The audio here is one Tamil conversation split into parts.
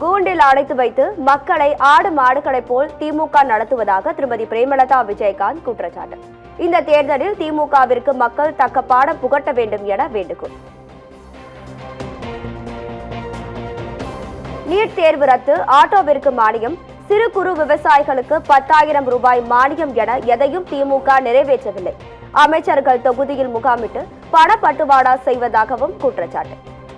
கூண்டில் அடைத்து வைத்து மக்களை ஆடு மாடுகளைப் போல் திமுக நடத்துவதாக திருமதி பிரேமலதா விஜயகாந்த் குற்றச்சாட்டு இந்த தேர்தலில் திமுகவிற்கு மக்கள் தக்க பாடம் புகட்ட வேண்டும் என வேண்டுகோள் நீட் தேர்வு ரத்து ஆட்டோவிற்கு மானியம் சிறு குறு விவசாயிகளுக்கு பத்தாயிரம் ரூபாய் மானியம் என எதையும் திமுக நிறைவேற்றவில்லை அமைச்சர்கள் தொகுதியில் முகாமிட்டு பணப்பட்டுவாடா செய்வதாகவும் குற்றச்சாட்டு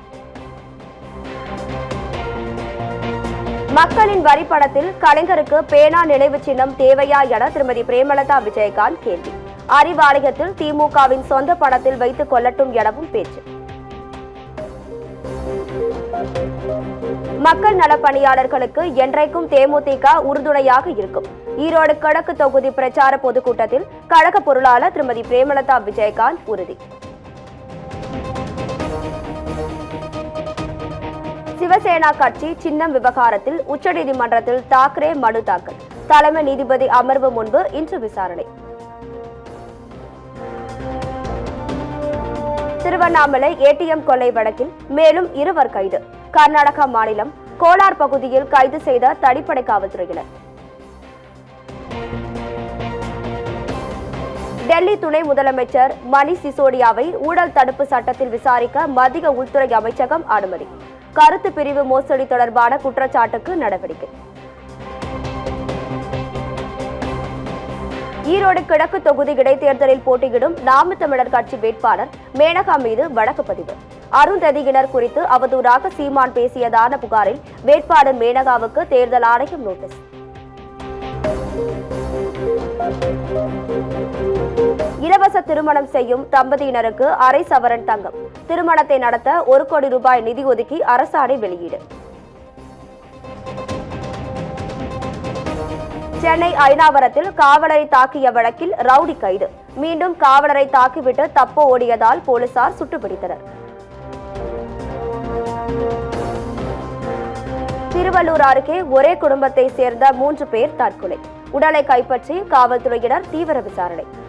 மக்களின் வரிப்பணத்தில் கலைஞருக்கு பேனா நினைவு சின்னம் தேவையா என திருமதி பிரேமலதா விஜயகாந்த் கேள்வி அறிவாலயத்தில் திமுகவின் சொந்த பணத்தில் வைத்துக் கொள்ளட்டும் எனவும் பேச்சு மக்கள் நல பணியாளர்களுக்கு என்றைக்கும் தேமுதிக உறுதுணையாக இருக்கும் ஈரோடு கிழக்கு தொகுதி பிரச்சார பொதுக்கூட்டத்தில் கழக பொருளாளர் திருமதி பிரேமலதா விஜயகாந்த் உறுதி சிவசேனா கட்சி சின்னம் விவகாரத்தில் உச்சநீதிமன்றத்தில் தாக்கரே மனு தாக்கல் தலைமை நீதிபதி அமர்வு முன்பு இன்று விசாரணை திருவண்ணாமலை ஏடிஎம் கொள்ளை வழக்கில் மேலும் இருவர் கைது கர்நாடகா மாநிலம் கோலார் பகுதியில் கைது செய்த தனிப்படை காவல்துறையினர் டெல்லி துணை முதலமைச்சர் மணிஷ் சிசோடியாவை ஊழல் தடுப்பு சட்டத்தில் விசாரிக்க மத்திய உள்துறை அமைச்சகம் அனுமதி கருத்து பிரிவு மோசடி தொடர்பான குற்றச்சாட்டுக்கு நடவடிக்கை ஈரோடு கிழக்கு தொகுதி இடைத்தேர்தலில் போட்டியிடும் நாம தமிழர் கட்சி வேட்பாளர் மேனகா மீது வழக்கு பதிவு அருந்ததியினர் குறித்து அவதூறாக சீமான் பேசியதான புகாரில் வேட்பாளர் மேனகாவுக்கு தேர்தல் ஆணையம் நோட்டீஸ் இலவச திருமணம் செய்யும் தம்பதியினருக்கு அரை சவரன் தங்கம் திருமணத்தை நடத்த ஒரு கோடி ரூபாய் நிதி ஒதுக்கி அரசாணை வெளியீடு சென்னை ஐனாவரத்தில் காவலரை தாக்கிய வழக்கில் ரவுடி கைது மீண்டும் காவலரை தாக்கிவிட்டு தப்ப ஓடியதால் போலீசார் சுட்டுப்பிடித்தனர் திருவள்ளூர் அருகே ஒரே குடும்பத்தை சேர்ந்த மூன்று பேர் தற்கொலை உடலை கைப்பற்றி காவல்துறையினர் தீவிர விசாரணை